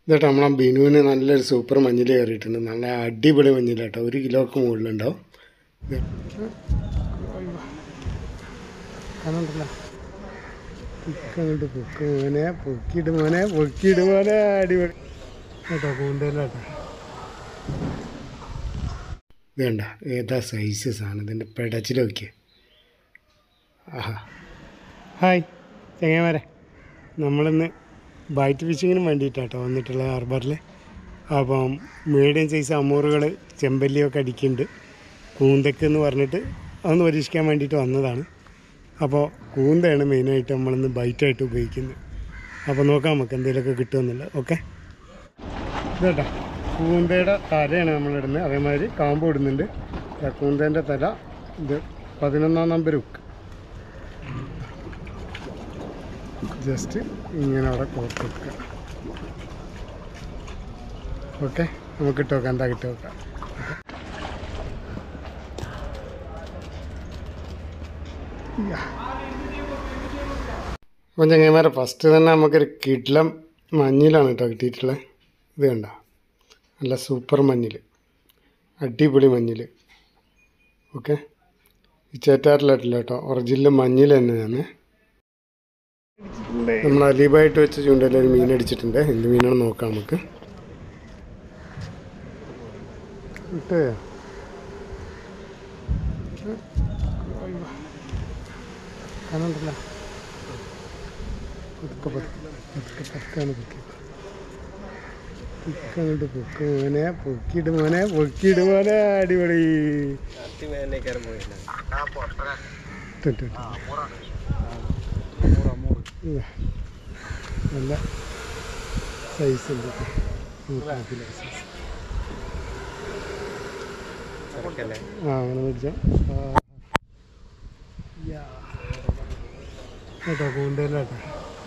ഇതേട്ടോ നമ്മളെ ബിനുവിന് നല്ലൊരു സൂപ്പർ മഞ്ഞിൽ കയറിയിട്ടുണ്ട് നല്ല അടിപൊളി മഞ്ഞിൽ കേട്ടോ ഒരു കിലോക്ക് മുകളിലുണ്ടാവും ഇത് കാണണ്ടല്ലോ അങ്ങോട്ട് പൊക്ക് മോനെ പൊക്കിയിട് മോനെ പൊക്കിയിട് മോനെ അടിപൊളി കേട്ടോ കൂന്തലാട്ടോ ഇത് കണ്ട ഏതാ സൈസ് സാധനം ഇതിൻ്റെ പെടച്ചിൽ നോക്കിയേ ആഹാ ഹായ് ചെങ്ങന്മാരെ നമ്മളിന്ന് ബൈറ്റ് ഫിഷിങ്ങിന് വേണ്ടിയിട്ടാട്ടോ വന്നിട്ടുള്ള ഹാർബറിൽ അപ്പം മീഡിയം സൈസ് അമൂറുകൾ ചെമ്പല്ലിയൊക്കെ അടിക്കുന്നുണ്ട് കൂന്തക്ക് എന്ന് പറഞ്ഞിട്ട് അതൊന്ന് പരീക്ഷിക്കാൻ വേണ്ടിയിട്ട് വന്നതാണ് അപ്പോൾ കൂന്തയാണ് മെയിനായിട്ട് നമ്മളിന്ന് ബൈറ്റായിട്ട് ഉപയോഗിക്കുന്നത് അപ്പോൾ നോക്കാം നമുക്ക് എന്തെങ്കിലുമൊക്കെ കിട്ടുമെന്നില്ല ഓക്കെ ഇതേട്ടാ കൂന്തയുടെ തലയാണ് നമ്മളിടുന്നത് അതേമാതിരി കാമ്പ് ഇടുന്നുണ്ട് ദാ കൂന്തേൻ്റെ തല ഇത് പതിനൊന്നാം നമ്പർ ഉക്ക് ജസ്റ്റ് ഇങ്ങനെ അവിടെ കോർത്ത് വെക്കുക ഓക്കെ നമുക്ക് ഇട്ട് വെക്കാം എന്താ ഇട്ട് വെക്കാം അപ്പം ചങ്ങന്മാരെ ഫസ്റ്റ് തന്നെ നമുക്കൊരു കിഡ്ലം മഞ്ഞിലാണ് കേട്ടോ കിട്ടിയിട്ടുള്ളത് ഇത് കണ്ട നല്ല സൂപ്പർ മഞ്ഞിൽ അടിപൊളി മഞ്ഞിൽ ഓക്കെ ഈ ചേറ്റാറിലായിട്ടില്ല കേട്ടോ ഒറിജിനൽ മഞ്ഞിൽ തന്നെയാണ് നമ്മൾ അലീബായിട്ട് വെച്ച ചൂണ്ടയിൽ ഒരു മീൻ അടിച്ചിട്ടുണ്ട് എന്ത് മീനാണ് നോക്കാം നമുക്ക് ഇട്ടേ കാണണ്ടല്ലോ പതുക്കെ പതുക്കെ പതുക്കെ പതുക്കാണ് പൊക്കി പൊക്കങ്ങോട്ട് പൊക്ക് മോനെ പൊക്കിയിട് മോനെ പൊക്കിയിട് മോനെ അടിപൊളി ഇട്ട് ഇട്ട് ഇട്ട്. ഇതാ. നല്ല സൈസ് ഉണ്ട് നൂറ്റിനാൽപ്പത് സൈസ് ആ അങ്ങനെ മേടിച്ച കേട്ടോ കൂന്തേലാട്ടോ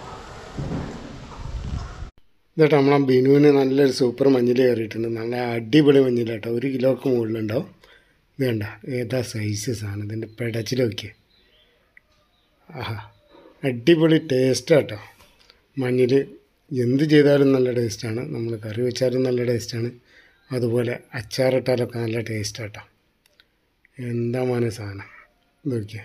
ഇതേട്ടോ നമ്മളെ ബിനുവിന് നല്ലൊരു സൂപ്പർ മഞ്ഞിൽ കയറിയിട്ടുണ്ട് നല്ല അടിപൊളി മഞ്ഞിലാട്ടോ ഒരു കിലോക്ക് മുകളിലുണ്ടാവും ഇത് കണ്ട ഏതാ സൈസ് സാധനം ഇതിൻ്റെ പെടച്ചിൽ നോക്കിയേ ആഹാ അടിപൊളി ടേസ്റ്റ് കേട്ടോ മഞ്ഞിൽ എന്ത് ചെയ്താലും നല്ല ടേസ്റ്റാണ് നമ്മൾ കറി വെച്ചാലും നല്ല ടേസ്റ്റാണ് അതുപോലെ അച്ചാറിട്ടാലൊക്കെ നല്ല ടേസ്റ്റ് കേട്ടോ എന്താ മോനെ സാധനം ഇത് നോക്കിയേ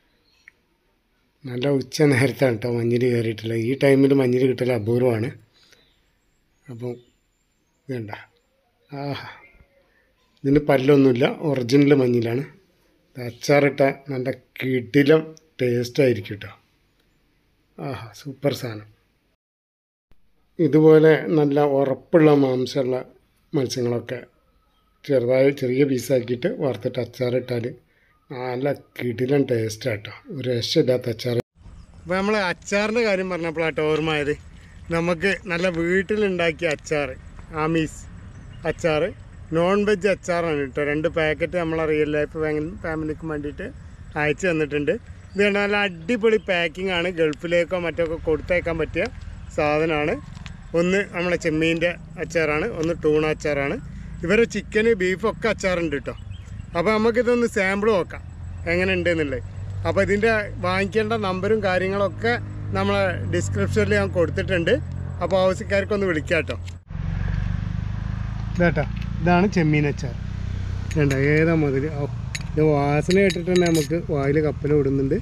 നല്ല ഉച്ച നേരത്താണ് കേട്ടോ മഞ്ഞിൽ കയറിയിട്ടുള്ളത് ഈ ടൈമിൽ മഞ്ഞിൽ കിട്ടൽ അപൂർവമാണ് അപ്പോൾ വേണ്ട ആഹാ ഇതിന് പല്ലൊന്നുമില്ല ഒറിജിനൽ മഞ്ഞിലാണ് ഇത് അച്ചാറിട്ട നല്ല കിടിലം ടേസ്റ്റ് ആയിരിക്കും കേട്ടോ ആഹാ സൂപ്പർ സാധനം ഇതുപോലെ നല്ല ഉറപ്പുള്ള മാംസമുള്ള മത്സ്യങ്ങളൊക്കെ ചെറുതായി ചെറിയ പീസാക്കിയിട്ട് വറുത്തിട്ട് അച്ചാറിട്ടാൽ നല്ല കിടിലൻ ടേസ്റ്റ് ആട്ടോ ഒരു രക്ഷയില്ലാത്ത അച്ചാർ അപ്പോൾ നമ്മൾ അച്ചാറിൻ്റെ കാര്യം പറഞ്ഞപ്പോഴാട്ടോ ഓർമ്മയായത് നമുക്ക് നല്ല വീട്ടിലുണ്ടാക്കിയ അച്ചാർ ആമീസ് അച്ചാർ നോൺ വെജ് അച്ചാറാണ് കേട്ടോ രണ്ട് പാക്കറ്റ് നമ്മളെ റിയൽ ലൈഫ് ഫാമിലിക്ക് വേണ്ടിയിട്ട് അയച്ചു തന്നിട്ടുണ്ട് ഇത് കണ്ടാൽ നല്ല അടിപൊളി പാക്കിംഗ് ആണ് ഗൾഫിലേക്കോ മറ്റൊക്കെ കൊടുത്തയക്കാൻ പറ്റിയ സാധനമാണ് ഒന്ന് നമ്മളെ ചെമ്മീൻ്റെ അച്ചാറാണ് ഒന്ന് ടൂണ അച്ചാറാണ് ഇവരെ ചിക്കന് ബീഫൊക്കെ അച്ചാറുണ്ട് കേട്ടോ അപ്പോൾ നമുക്കിതൊന്ന് സാമ്പിൾ നോക്കാം എങ്ങനെ ഉണ്ടെന്നുള്ളത് അപ്പോൾ ഇതിൻ്റെ വാങ്ങിക്കേണ്ട നമ്പറും കാര്യങ്ങളൊക്കെ നമ്മളെ ഡിസ്ക്രിപ്ഷനിൽ ഞാൻ കൊടുത്തിട്ടുണ്ട് അപ്പോൾ ആവശ്യക്കാർക്കൊന്ന് വിളിക്കാം കേട്ടോ ഇതാട്ടോ ഇതാണ് ചെമ്മീൻ അച്ചാർ വേണ്ട ഏതാ മുതൽ ഇത് വാസന കേട്ടിട്ട് തന്നെ നമുക്ക് വായിൽ കപ്പൽ വിടുന്നുണ്ട്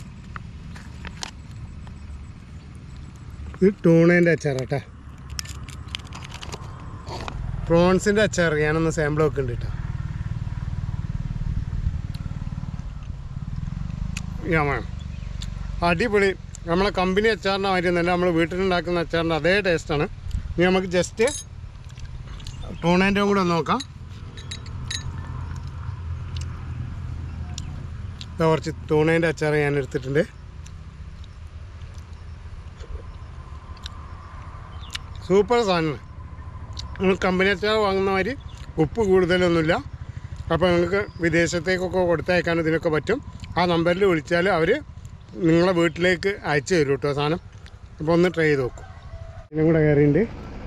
ഇത് ടൂണേൻ്റെ അച്ചാറാട്ടാ പ്രോൺസിൻ്റെ അച്ചാർ ഞാനൊന്ന് സാമ്പിൾ വെക്കുന്നുണ്ട് കേട്ടോ ഞാൻ വേണം അടിപൊളി നമ്മളെ കമ്പനി അച്ചാറിൻ്റെ മാതിരി ഒന്നല്ല നമ്മൾ വീട്ടിലുണ്ടാക്കുന്ന അച്ചാറിൻ്റെ അതേ ടേസ്റ്റാണ് ഇനി നമുക്ക് ജസ്റ്റ് ടൂണേൻ്റെ കൂടെ ഒന്ന് നോക്കാം ദാ കുറച്ച് ടൂണേൻ്റെ അച്ചാർ ഞാൻ എടുത്തിട്ടുണ്ട് സൂപ്പർ സാധനമാണ് നിങ്ങൾ കമ്പനി അച്ചാർ വാങ്ങുന്ന മാതിരി ഉപ്പ് കൂടുതലൊന്നുമില്ല അപ്പോൾ നിങ്ങൾക്ക് വിദേശത്തേക്കൊക്കെ കൊടുത്തയക്കാൻ ഇതിനൊക്കെ പറ്റും ആ നമ്പറിൽ വിളിച്ചാൽ അവർ നിങ്ങളെ വീട്ടിലേക്ക് അയച്ചു തരും കേട്ടോ സാധനം അപ്പോൾ ഒന്ന് ട്രൈ ചെയ്ത് നോക്കും ഇതിനും കൂടെ കയറിയുണ്ട്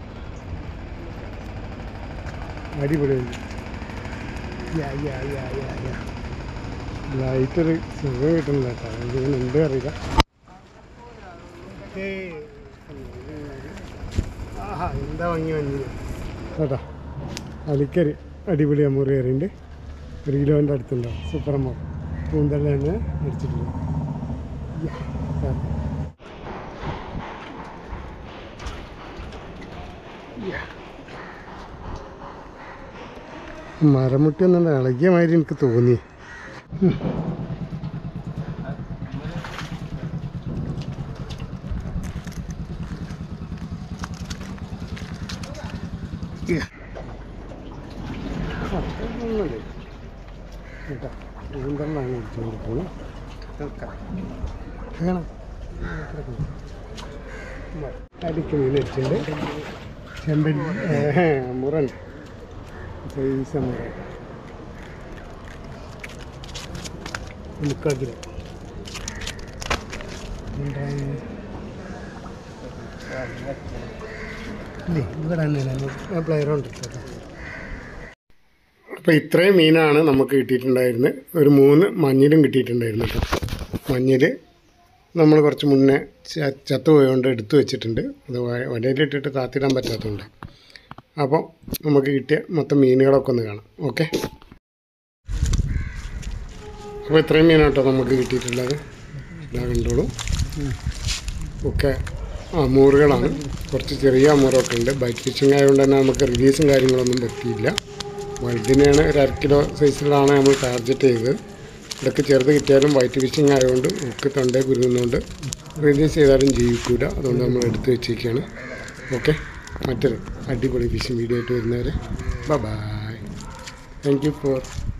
അടിപൊളിയുണ്ട് യാ യാ യാ യാ യാ ലൈറ്റൊരു സുഖം കിട്ടുന്നില്ല കേട്ടോ ഇതിന് എന്ത് അറിയില്ല ഏയ്. ആ ആഹാ എന്താ ഭംഗി മഞ്ഞിന് കേട്ടാ അലിക്കരി അടിപൊളി അമ്മൂറ് കയറിയുണ്ട് ഒരു കിലോൻ്റെ അടുത്തുണ്ടാവും സൂപ്പർ അമ്മ പൂന്തള്ള തന്നെ അടിച്ചിട്ടുണ്ട് യ്യ, കേറ്. യ്യ. മരമുട്ടി ഒന്നും ഇളകിയ മാതിരി എനിക്ക് തോന്നി ഉം. യ്യ. അതൊന്നുമില്ല. കേട്ടോ പൂന്തള്ളാണ് അടിച്ചുകൊണ്ടിരിക്കുന്നത് വേണം അടിക്ക് മീൻ അടിച്ചിട്ടുണ്ട് ചെമ്പൻ മുറൻ സൈസ് മുറൻ മുക്കാൽ കിലോ ഇല്ലേ ഇവിടെ തന്നെയാണ് പ്ലെയർ ഉണ്ട് കേട്ടോ അപ്പോൾ ഇത്രയും മീനാണ് നമുക്ക് കിട്ടിയിട്ടുണ്ടായിരുന്നത് ഒരു മൂന്ന് മഞ്ഞിലും കിട്ടിയിട്ടുണ്ടായിരുന്നു കേട്ടോ മഞ്ഞിൽ നമ്മൾ കുറച്ച് മുന്നേ ച- ചത്തുപോയതുകൊണ്ട് എടുത്തു വെച്ചിട്ടുണ്ട് അത് വ- വലയിലിട്ടിട്ട് താത്തിടാൻ പറ്റാത്തതുകൊണ്ട് അപ്പോൾ നമുക്ക് കിട്ടിയ മൊത്തം മീനുകളൊക്കെ ഒന്ന് കാണാം ഓക്കെ അപ്പോൾ ഇത്രയും മീനാട്ടോ നമുക്ക് കിട്ടിയിട്ടുള്ളത് ഇതാ കണ്ടോളൂ ഒക്കെ അമൂറുകളാണ് കുറച്ച് ചെറിയ അമൂറൊക്കെ ഉണ്ട് ബൈക്ക് ഫിഷിംഗ് ആയതുകൊണ്ട് തന്നെ നമുക്ക് റിലീസും കാര്യങ്ങളൊന്നും പറ്റിയില്ല വലുതിനെയാണ് ഒരു അര കിലോ സൈസിലാണ് നമ്മൾ ടാർഗറ്റ് ചെയ്തത് ഇതൊക്കെ ചെറുത് കിട്ടിയാലും വൈറ്റ് ഫിഷിംഗ് ആയതുകൊണ്ട് ഒക്കെ തൊണ്ടേ കുരുങ്ങുന്നതുകൊണ്ട് റിലീസ് ചെയ്താലും ജീവിക്കൂല അതുകൊണ്ട് നമ്മൾ എടുത്ത് വെച്ചിരിക്കുകയാണ് ഓക്കെ മറ്റൊരു അടിപൊളി ഫിഷിംഗ് വീഡിയോ ആയിട്ട് വരുന്നവരെ ബൈ താങ്ക് യു ഫോർ